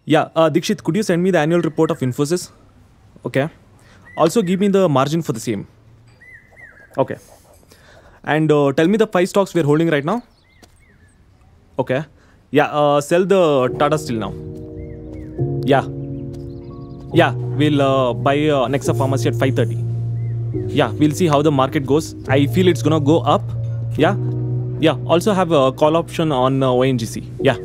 Yeah, uh, Dikshit, could you send me the annual report of Infosys? Okay. Also, give me the margin for the same. Okay. And uh, tell me the five stocks we're holding right now. Okay. Yeah, uh, sell the Tata Steel now. Yeah. Yeah, we'll uh, buy uh, Nexa Pharmacy at 5.30. Yeah, we'll see how the market goes. I feel it's gonna go up. Yeah. Yeah, also have a call option on uh, ONGC. Yeah.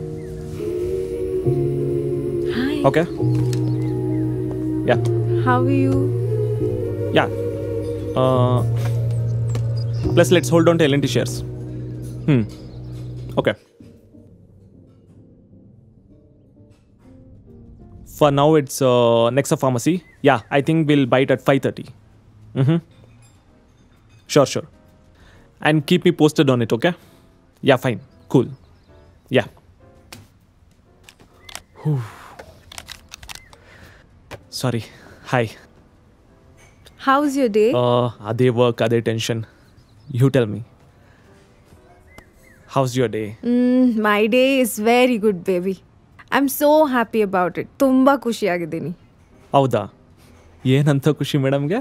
Hi. Okay. Yeah. How are you? Yeah. Uh, plus, let's hold on to L&T shares. Hmm. Okay. For now, it's uh, Nexa Pharmacy. Yeah, I think we'll buy it at 5.30. Mm-hmm. Sure, sure. And keep me posted on it, okay? Yeah, fine. Cool. Yeah. Whew. Sorry. Hi. How's your day? Uh, ಅದೇ work ಅದೇ tension you tell me how's your day Mm, my day is very good, baby. I'm so happy about it. ತುಂಬ ಖುಷಿಯಾಗಿದ್ದೀನಿ ಹೌದಾ ಏನಂತ ಖುಷಿ ಮೇಡಮ್ಗೆ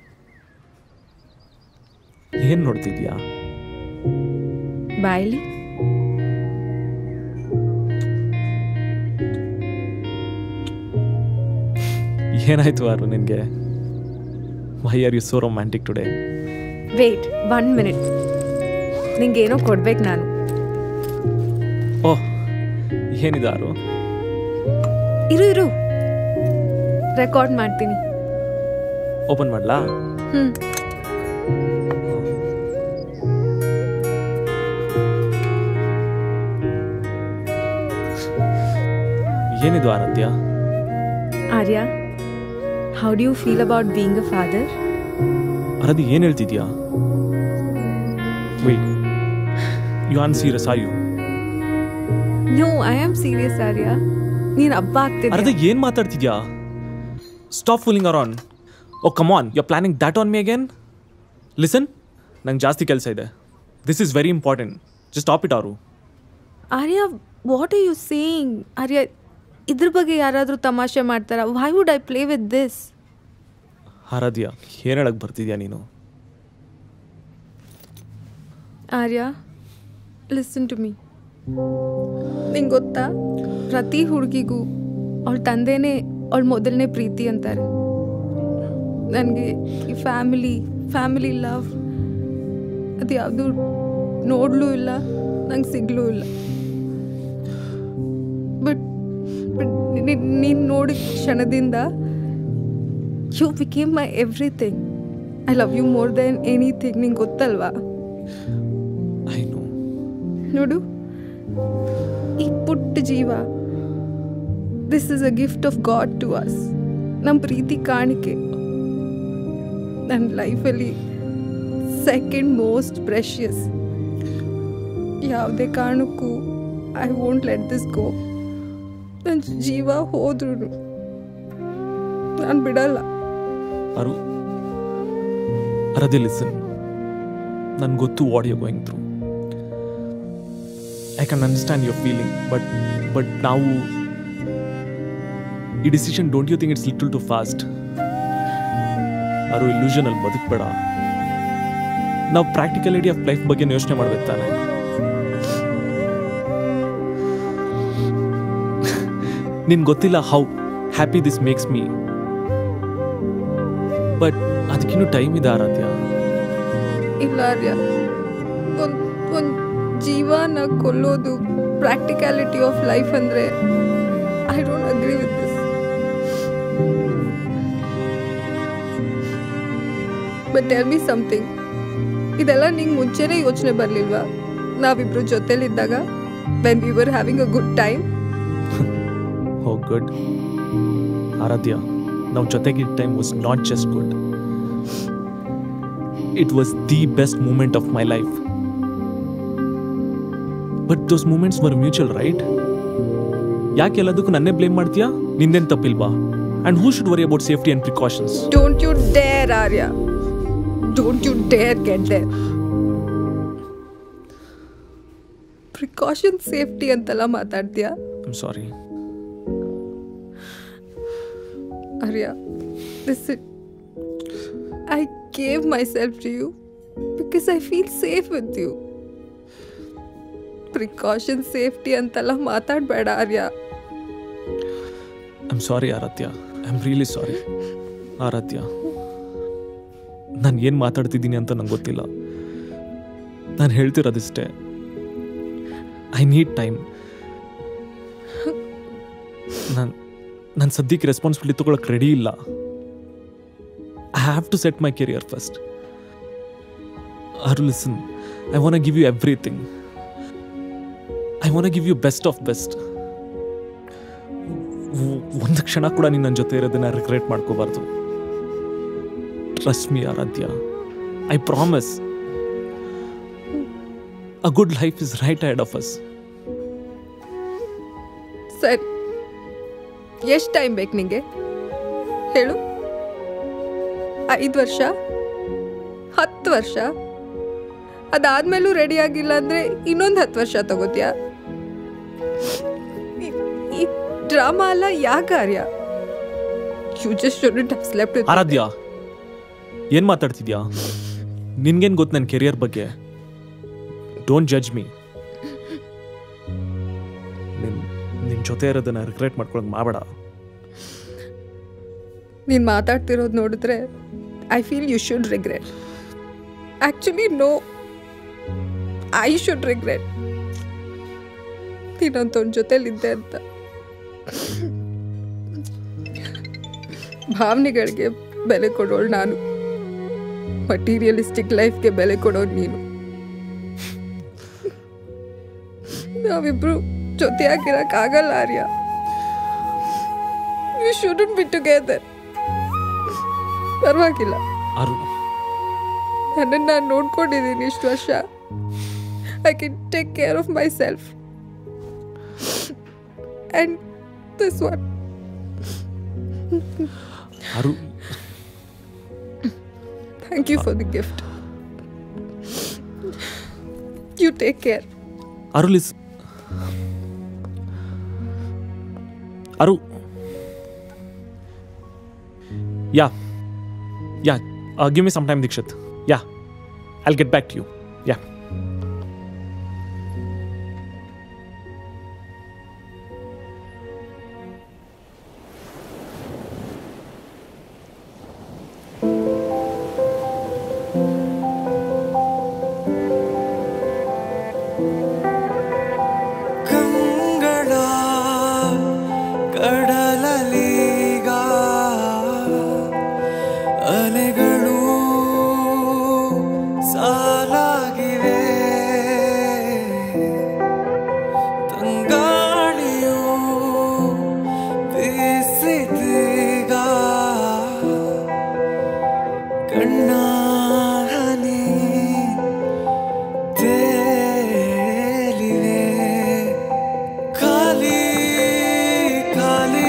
ಏನು ನೋಡ್ತಿದ್ಯಾ ಬಾಯ್ಲಿ ಏನಾಯ್ತು ಆರು ನಿನಗೆ why are you so romantic today wait one minute ನಿಂಗೇನೋ ಕೊಡ್ಬೇಕು ನಾನು ಓಹ್ ಏನಿದೆ ಆರು ಇರು ಇರು ರೆಕಾರ್ಡ್ ಮಾಡ್ತೀನಿ ಓಪನ್ ಮಾಡ್ಲಾ ಹ್ಞೂ ಏನಿದು Aradhya Arya how do you feel about being a father Aradhya ಏನು ಹೇಳ್ತಿದ್ಯಾ wait you on serious ah you know I am serious Arya ನೀನು ಹಬ್ಬ ಆಗ್ತಿದ್ಯಾ ಅರ್ಧ ಏನ್ ಮಾತಾಡ್ತಿದ್ಯಾ stop fooling around oh come on you planning that on me again listen ನಂಗೆ ಜಾಸ್ತಿ ಕೆಲಸ ಇದೆ this is very important just stop it ಅವರು Arya what are you saying Arya ಇದ್ರ ಬಗ್ಗೆ ಯಾರಾದರೂ ತಮಾಷೆ ಮಾಡ್ತಾರಾ Y would I play with this Aradhya ಏನು ಹೇಳಕ್ ಬರ್ತಿದ್ಯಾ ನೀನು ಆರ್ಯ ಲಿಸನ್ ಟು ಮೀ ನಿಂಗೆ ಗೊತ್ತಾ ಪ್ರತಿ ಹುಡುಗಿಗೂ ಅವಳ ತಂದೆನೇ ಅವಳ ಮೊದಲನೇ ಪ್ರೀತಿ ಅಂತಾರೆ ನನಗೆ ಈ ಫ್ಯಾಮಿಲಿ ಫ್ಯಾಮಿಲಿ ಲವ್ ಅದು ಯಾವುದು ನೋಡಲೂ ಇಲ್ಲ ನಂಗೆ ಸಿಗ್ಲೂ ಇಲ್ಲ ಬಟ್ ಬಟ್ ನೀನು ನೋಡಿದ ಕ್ಷಣದಿಂದ you became my everything I love you more than anything ನಿಂಗೆ ಗೊತ್ತಲ್ವಾ ಐ ನೋ ನೋಡು ಈ ಪುಟ್ಟ ಜೀವ this is a gift of God to us ನಮ್ಮ ಪ್ರೀತಿ ಕಾಣಿಕೆ ನನ್ನ ಲೈಫಲ್ಲಿ ಸೆಕೆಂಡ್ ಮೋಸ್ಟ್ ಪ್ರೆಷಿಯಸ್ ಯಾವುದೇ ಕಾರಣಕ್ಕೂ I won't let this go ನನ್ನ ಜೀವ ಹೋದ್ರು ನಾನು ಬಿಡಲ್ಲ ಅರು ಅರಾಧ್ಯ ಲಿಸನ್ ನನ್ಗೆ ಗೊತ್ತು what you going through I can understand your feeling but but ನಾವು ಈ decision don't you think it's little too fast Aru illusion ಅಲ್ಲಿ ಬದುಕಬೇಡ ನಾವು ಪ್ರಾಕ್ಟಿಕಲಿಟಿ ಆಫ್ ಲೈಫ್ ಬಗ್ಗೆ ಯೋಚನೆ ಮಾಡ್ಬೇಕು ತಾನೆ ನಿನ್ ಗೊತ್ತಿಲ್ಲ how happy this makes me but ಅದಕ್ಕಿನ್ನೂ ಟೈಮ್ ಇದೆ ಆರಾಧ್ಯ ಇಲ್ಲ ಆರ್ಯ ಒಂದು ಒಂದು ಜೀವನ ಕೊಲ್ಲೋದು ಪ್ರಾಕ್ಟಿಕ್ಯಾಲಿಟಿ ಆಫ್ ಲೈಫ್ ಅಂದರೆ I don't agree with this but tell me something ಇದೆಲ್ಲ ನಿಂಗೆ ಮುಂಚೆನೇ ಯೋಚನೆ ಬರಲಿಲ್ವಾ ನಾವಿಬ್ರು ಜೊತೆಲಿದ್ದಾಗ when we were having a good time oh good Aradhya ನಾವು ಜೊತೆಗಿದ್ದ time was not just good it was the best moment of my life but those moments were mutual right ಯಾಕೆ ಎಲ್ಲದಕ್ಕೂ ನನ್ನೇ ಬ್ಲೇಮ್ ಮಾಡ್ತೀಯಾ ನಿಂದೇನು ತಪ್ಪಿಲ್ವಾ and who should worry about safety and precautions don't you dare Arya don't you dare get there precaution safety ಅಂತೆಲ್ಲ ಮಾತಾಡ್ತೀಯಾ I'm sorry Arya, listen. I gave myself to you because I feel safe with you. Precaution safety ಅಂತೆಲ್ಲ ಮಾತಾಡಬೇಡ Arya I am sorry Aradhya I am really sorry Aradhya ನಾನು ಏನು ಮಾತಾಡ್ತಿದ್ದೀನಿ ಅಂತ ನಂಗೆ ಗೊತ್ತಿಲ್ಲ ನಾನು ಹೇಳ್ತಿರೋದಿಷ್ಟೇ ಐ ನೀಡ್ ಟೈಮ್ ನಾನು ನಾನು ಸದ್ಯಕ್ಕೆ ರೆಸ್ಪಾನ್ಸಿಬಿಲಿಟಿ ತೊಗೊಳಕ್ಕೆ ರೆಡಿ ಇಲ್ಲ I have to set my career first Aru listen I want give you everything I want give you best of best ಒಂದು ಕ್ಷಣ ಕೂಡ ನೀನು ನನ್ನ ಜೊತೆ ಇರೋದನ್ನ ರಿಗ್ರೆಟ್ ಮಾಡ್ಕೋಬಾರ್ದು trust me Aradhya I promise a good life is right ahead of us ಸರಿ ಎಷ್ಟು ಟೈಮ್ ಬೇಕು ನಿಂಗೆ ಹೇಳು ಐದು ವರ್ಷ ಹತ್ತು ವರ್ಷ ಅದಾದ್ಮೇಲೂ ರೆಡಿ ಆಗಿಲ್ಲ ಅಂದ್ರೆ ಇನ್ನೊಂದು ಹತ್ತು ವರ್ಷ ತಗೋತೀಯ ಈ- ಈ ಡ್ರಾಮಾ ಅಲ್ಲ ಯಾಕೆ ಕಾರ್ಯ you just should have slept Aradhya ಏನ್ ಮಾತಾಡ್ತಿದ್ಯಾ ನಿನ್ಗೇನ್ ಗೊತ್ತು ನನ್ನ ಕೆರಿಯರ್ ಬಗ್ಗೆ ಡೋಂಟ್ ಜಡ್ಜ್ ಮೀ ನಿನ್ ನಿನ್ ಜೊತೆ ಇರೋದನ್ನ ರಿಗ್ರೆಟ್ ಮಾಡ್ಕೊಳಕ್ ಮಾಡಬೇಡ ನೀನು ಮಾತಾಡ್ತಿರೋದು ನೋಡಿದ್ರೆ I feel you should regret actually no I should regret ನೀನಂತವನ ಜೊತೆಲಿದ್ದೆ ಅಂತ ಭಾವನೆಗಳಿಗೆ ಬೆಲೆ ಕೊಡೋಳು ನಾನು ಮಟೀರಿಯಲಿಸ್ಟಿಕ್ ಲೈಫ್ಗೆ ಬೆಲೆ ಕೊಡೋರು ನೀನು ನಾವಿಬ್ರು ಜೊತೆಯಾಗಿರಕ್ಕಾಗಲ್ಲ Arya you shouldn't be together ಪರವಾಗಿಲ್ಲ ಅರು ನನ್ನನ್ನು ನಾನು ನೋಡ್ಕೊಂಡಿದ್ದೀನಿ ಇಷ್ಟು ವರ್ಷ I can take care of myself and this one Aru thank you for the gift you take care Aru listen Aru yeah yeah give me some time Dikshit yeah I'll get back to you yeah ಕಂಗಳ ಕಡಲಲೀಗ ಅಲೆಗಳು ಸಾಲಾಗಿವೆ ತಂಗಾಳಿಯು ಬೀಸಿದೀಗ ಕಣ್ಣ ಹನಿ ತೇಲಿವೆ ಖಾಲಿ ಖಾಲಿ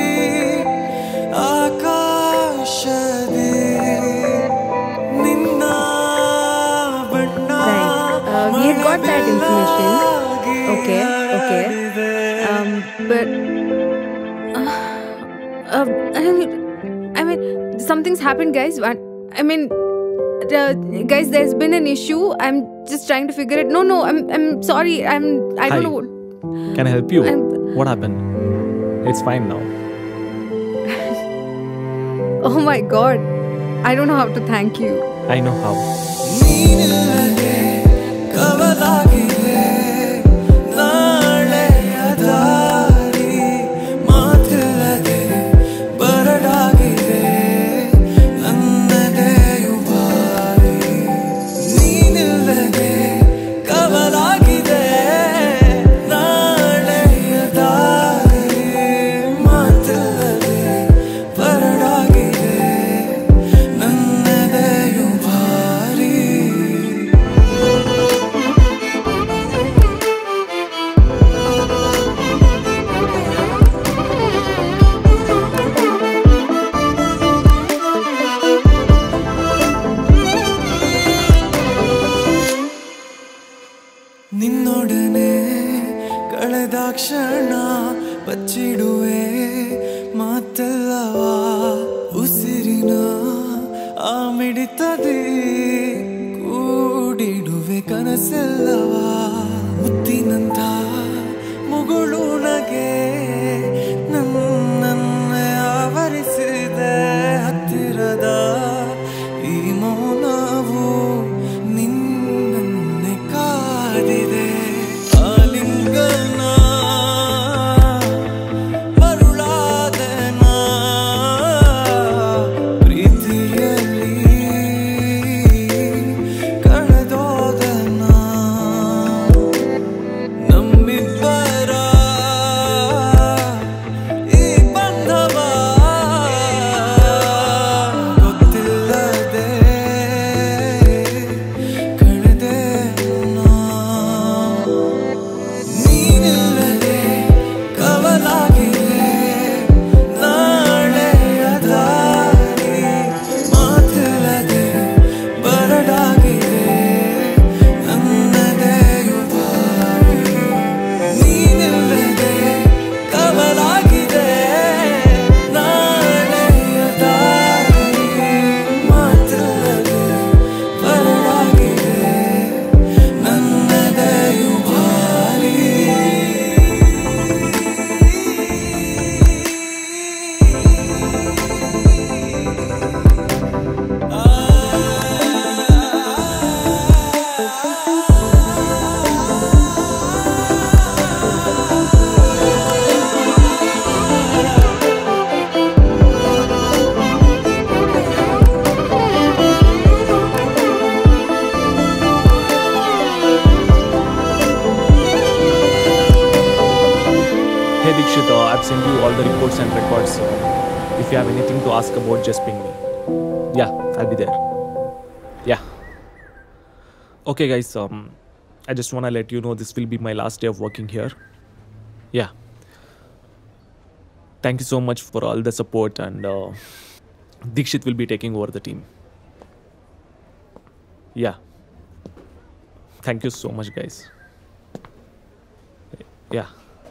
ಆಕಾಶದಿ ನಿನ್ನ ಬಣ್ಣ Right. Uh, we had got that information. Okay, okay. Um, but uh, uh, I mean, I mean, something's happened, guys. One- I mean, uh, guys, there's been an issue. I'm just trying to figure it. No, no, I'm, I'm sorry. I'm, I don't Hi. know. Can I help you I'm- what happen it's fine now Oh my God, I don't know how to thank you. I know how ನೀನಿಲ್ಲದೆ ಕವಲಾಗಿದೆ ನಾಳೆಯ ದಾರಿ ಮಾತಿಲ್ಲದೆ ಬರಡಾಗಿದೆ ನನ್ನದೆಯು ಬಾರಿ ನೀನಿಲ್ಲದೆ ಕವಲಾಗಿದೆ ನಾಳೆಯ ದಾರಿ ಮಾತಿಲ್ಲದೆ ಬರಡಾಗಿದೆ ನನ್ನದೆಯು ಭಾರಿ ನಿನ್ನೊಡನೆ ಕಳೆದ ಕ್ಷಣ ಬಚ್ಚಿಡುವೆ ಮಾತೆಲ್ಲವಾ ಮನಸ್ಸೆಲ್ಲವ ಮುತ್ತಿನಂತ ಮುಗುಳು ನಗೆ ನನ್ನ ಆವರಿಸಿದೆ ಹತ್ತಿರದ ಈ ಮೌನವು ನಿನ್ನನ್ನೇ ಕಾದಿದೆ ಆಲಿಂಗನ ಮರುಳಾದನ ಪ್ರೀತಿಯಲ್ಲಿ ಕಳೆದೋದನ ನಮ್ಮಿಬ್ಬರ ಈ ಬಂಧವ ಗೊತ್ತಿಲ್ಲದೆ ಕಳೆದೆ ನೀನಿಲ್ಲದೆ ಕವಲಾಗಿದೆ ನಾಳೆಯ ದಾರಿ ಮಾತಿಲ್ಲದೆ ಬರಡಾಗಿದೆ ನನ್ನದೆಯು ದಾರಿ ನೀನಿಲ್ಲದೆ ಕವಲಾಗಿದೆ ನಾಳೆಯ ದಾರಿ ಮಾತಿಲ್ಲದೆ ಬರಡಾಗಿದೆ ನನ್ನದೆಯು ಭಾರಿ Hey Dikshit, uh, I've sent you all the reports and records. Uh, if you have anything to ask about, just ping me. Yeah, I'll be there. Yeah. Okay, guys. Um, I just wanna let you know this will be my last day of working here. Yeah. Thank you so much for all the support, and uh, Dikshit will be taking over the team. Yeah. Thank you so much, guys. Yeah.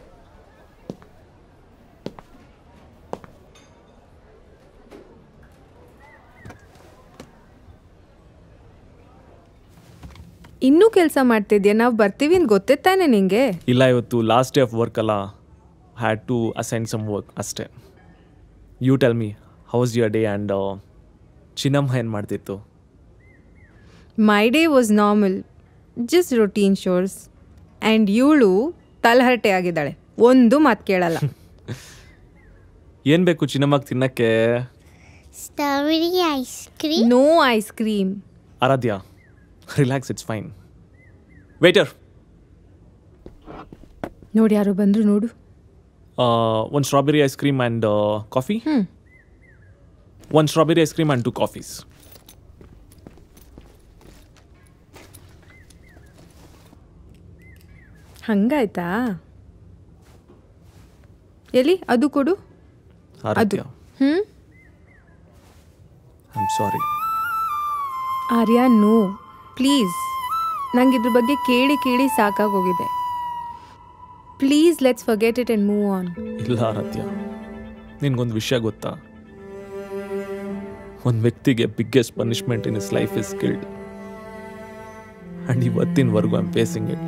ಇನ್ನೂ ಕೆಲಸ ಮಾಡ್ತಿದ್ಯಾ ನಾವು ಬರ್ತೀವಿ ಅಂತ ಗೊತ್ತಿತ್ತಾನೆ ನಿಂಗೆ ಇಲ್ಲ ಇವತ್ತು last day of work ಅಲ್ಲ had to assign some work ಅಷ್ಟೇ you tell me how's your day and Chinnamma ಏನು ಮಾಡ್ತಿತ್ತು my day was normal just routine chores and ಇವಳು ತಲಹರಟೆ ಆಗಿದ್ದಾಳೆ ಒಂದು ಮಾತು ಕೇಳಲ್ಲ ಏನು ಬೇಕು ಚಿನ್ನಮ್ಮಗೆ ತಿನ್ನಕ್ಕೆ Strawberry ice cream. No ice cream Aradhya relax it's fine waiter ನೋಡಿ ಯಾರು ಬಂದ್ರು ನೋಡು ಒಂದು strawberry ice cream and coffee hmm. ಒಂದು strawberry ice cream and two coffees ಹಂಗಾಯ್ತಾ ಎಲ್ಲಿ ಅದು ಕೊಡು ಆರಾಧ್ಯ ಹ್ಞೂ I am sorry Arya no please ನಂಗೆ ಇದ್ರ ಬಗ್ಗೆ ಕೇಳಿ ಕೇಳಿ ಸಾಕಾಗೋಗಿದೆ please let's forget it and move on ಇಲ್ಲ ಆರಾಧ್ಯ ನಿನ್ಗೊಂದು ವಿಷಯ ಗೊತ್ತಾ ಒಂದು ವ್ಯಕ್ತಿಗೆ biggest punishment in his life is guilt and ಇವತ್ತಿನವರೆಗೂ ಐಮ್ ಫೇಸಿಂಗ್ ಇಟ್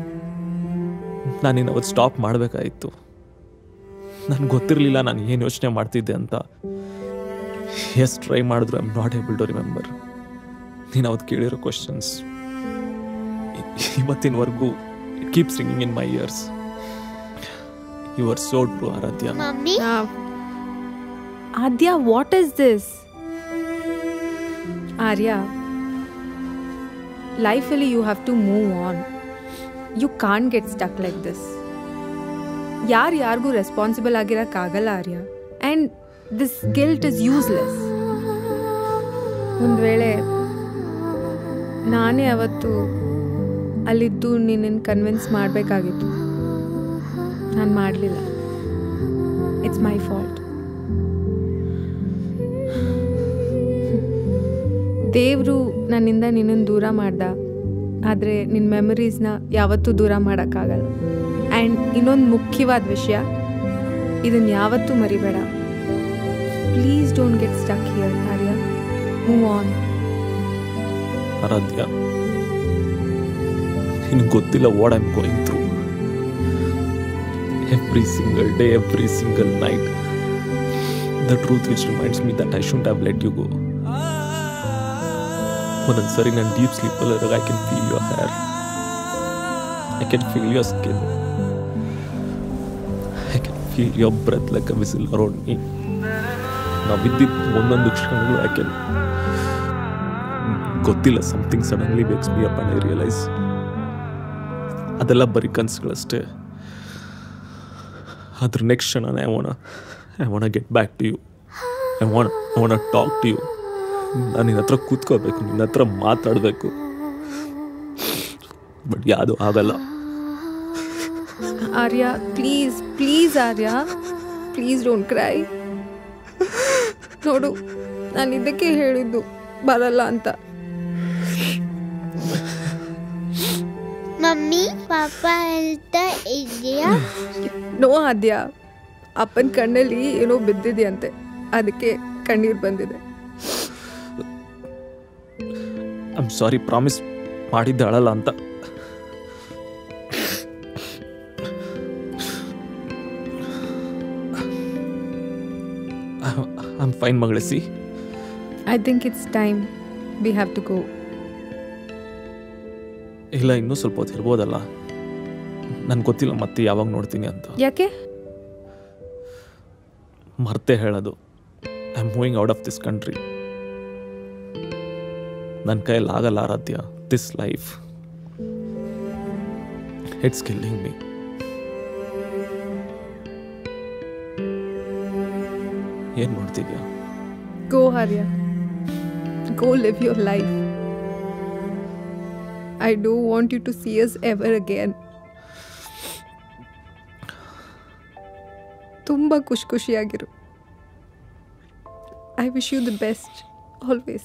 ನಾನು ಅವತ್ತು ಸ್ಟಾಪ್ ಮಾಡಬೇಕಾಯಿತು ನನಗೆ ಗೊತ್ತಿರಲಿಲ್ಲ ನಾನು ಏನು ಯೋಚನೆ ಮಾಡ್ತಿದ್ದೆ ಅಂತ ಎಷ್ಟು ಟ್ರೈ ಮಾಡಿದ್ರು I'm not able to remember ನೀನು ಅವತ್ತು ಕೇಳಿರೋ ಕ್ವಶನ್ಸ್ ಇವತ್ತಿನವರೆಗೂ it keep singing in my ears you are so true Aradhya Mummy, Adya what is this Arya ಲೈಫಲ್ಲಿ you have to move on you can't get stuck like this ಯಾರು ಯಾರಿಗೂ responsible ಆಗಿರೋಕ್ಕಾಗಲ್ಲ Arya and this guilt is useless ಒಂದು ವೇಳೆ ನಾನೇ ಅವತ್ತು ಅಲ್ಲಿದ್ದು ನಿನ್ನನ್ನು ಕನ್ವಿನ್ಸ್ ಮಾಡಬೇಕಾಗಿತ್ತು ನಾನು ಮಾಡಲಿಲ್ಲ ಇಟ್ಸ್ ಮೈ ಫಾಲ್ಟ್ ದೇವರು ನನ್ನಿಂದ ನಿನ್ನನ್ನು ದೂರ ಮಾಡ್ದ ಆದರೆ ನಿನ್ನ ಮೆಮರೀಸ್ನ ಯಾವತ್ತೂ ದೂರ ಮಾಡೋಕ್ಕಾಗಲ್ಲ ಆ್ಯಂಡ್ ಇನ್ನೊಂದು ಮುಖ್ಯವಾದ ವಿಷಯ ಇದನ್ನು ಯಾವತ್ತೂ ಮರಿಬೇಡ please don't get stuck here Arya move on Aradhya ನಿನಗೆ ಗೊತ್ತಿಲ್ಲ what I'm going through every single day every single night the truth which reminds me that I shouldn't have let you go ಒಂದೊಂದು ಸರಿ ನಾನು ಡೀಪ್ ಸ್ಲೀಪಲ್ಲಿ I can feel your hair I can feel your skin I can feel your breath like a whistle around me ನಾವಿದ್ದಿದ್ದು ಒಂದೊಂದು ಕ್ಷಣಗಳು I can ಗೊತ್ತಿಲ್ಲ something suddenly bakes me up and I realise ಅದೆಲ್ಲ ಬರೀ ಕನಸುಗಳಷ್ಟೇ ಅದ್ರ next ಕ್ಷಣ I wanna I wanna get back to you I wanna I wanna talk to you ನಾನು ನಿನ್ನ ಹತ್ರ ಕೂತ್ಕೋಬೇಕು ನಿನ್ನ ಹತ್ರ ಮಾತಾಡಬೇಕು ಬಟ್ ಯಾವುದು ಆಗಲ್ಲ Arya please please Arya please don't cry ನೋಡು ನಾನು ಇದಕ್ಕೆ ಹೇಳಿದ್ದು ಬರಲ್ಲ ಅಂತ ಮಮ್ಮಿ ಪಾಪ ಹೇಳ್ತಾ ಇದೆಯಾ ನೋ ಆದ್ಯ ಅಪ್ಪನ ಕಣ್ಣಲ್ಲಿ ಏನೋ ಬಿದ್ದಿದೆಯಂತೆ ಅದಕ್ಕೆ ಕಣ್ಣೀರು ಬಂದಿದೆ ಐಮ್ ಸಾರಿ ಪ್ರಾಮಿಸ್ ಮಾಡಿದ್ದೆ ಅಳಲ್ಲ ಅಂತ ಐಮ್ ಫೈನ್ ಮಗಳೇ see I think it's time we have to go ಇಲ್ಲ ಇನ್ನೂ ಸ್ವಲ್ಪ ಹೊತ್ತು ಇರ್ಬೋದಲ್ಲ ನನ್ಗೆ ಗೊತ್ತಿಲ್ಲ ಮತ್ತೆ ಯಾವಾಗ ನೋಡ್ತೀನಿ ಅಂತ ಯಾಕೆ ಮರ್ತೆ ಹೇಳೋದು I am moving out of this country ನನ್ನ ಕೈಯಲ್ಲಿ ಆಗಲ್ಲ Aradhya this life it's killing me ಏನು ಮಾಡ್ತಿದ್ಯಾ go Arya go live your life I do want you to see us ever again ತುಂಬ ಖುಷಿ ಖುಷಿಯಾಗಿರು I wish you the best always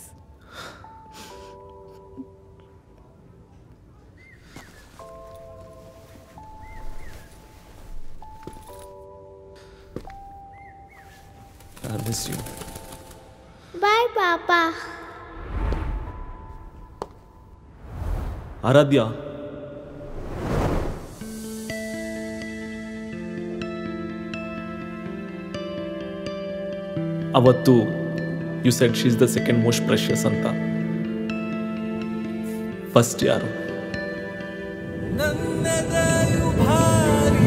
I miss you bye ಪಾಪ ಆರಾಧ್ಯ ಅವತ್ತು you said she's the second most precious ಅಂತ first ಯಾರು ನನ್ನೆದೆಯು ಭಾರಿ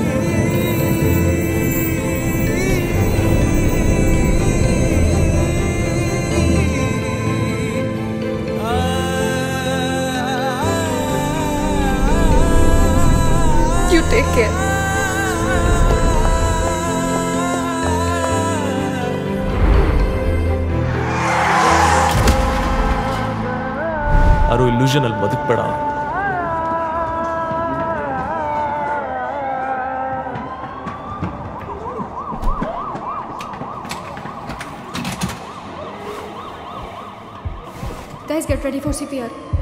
you take care ಯಾರು ಇಲ್ಯೂಷನ್ ಅಲ್ಲಿ ಬದುಕ್ಬೇಡ Guys, get ready for CPR.